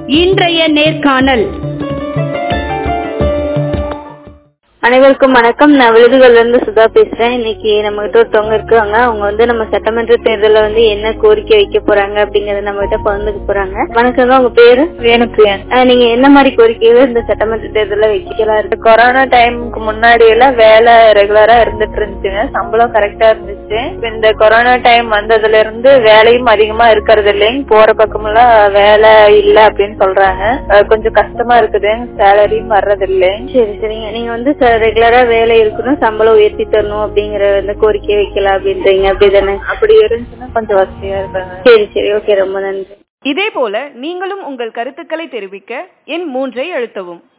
இன்றைய நேர்காணல் அனைவருக்கும் வணக்கம் நான் விழுதுகள்ல இருந்து சுதா பேசுறேன் இன்னைக்கு நம்ம கிட்ட ஒருத்தவங்க இருக்காங்க அவங்க வந்து நம்ம சட்டமன்ற தேர்தல்ல வந்து என்ன கோரிக்கை வைக்க போறாங்க அப்படிங்கறத நம்ம கிட்ட பகிர்ந்துக்க போறாங்க வணக்கங்க உங்க பேரு வேணுப்பிரியன் அஹ், நீங்க என்ன மாதிரி கோரிக்கைகள் இந்த சட்டமன்ற தேர்தல்ல வைக்கலாம் இருக்கு கொரோனா டைமுக்கு முன்னாடி எல்லாம் வேலை ரெகுலரா இருந்துட்டு இருந்துச்சுங்க சம்பளம் கரெக்டா இருந்துச்சு இப்ப இந்த கொரோனா டைம் வந்ததுல இருந்து வேலையும் அதிகமா இருக்கிறது இல்லைங்க போற பக்கமெல்லாம் வேலை இல்ல அப்படின்னு சொல்றாங்க அஹ் கொஞ்சம் கஷ்டமா இருக்குது சேலரியும் வர்றது இல்லைங்க சரி சரிங்க நீங்க வந்து ரெகுலரா வேலை இருக்கணும் சம்பளம் உயர்த்தி தரணும் அப்படிங்கிற அந்த கோரிக்கை வைக்கலாம் அப்படின்றீங்க அப்படிதானே அப்படி இருந்துச்சுன்னா கொஞ்சம் வசதியா இருக்காங்க சரி சரி ஓகே ரொம்ப நன்றி இதேபோல நீங்களும் உங்கள் கருத்துக்களை தெரிவிக்க எண் மூன்றை அழுத்தவும்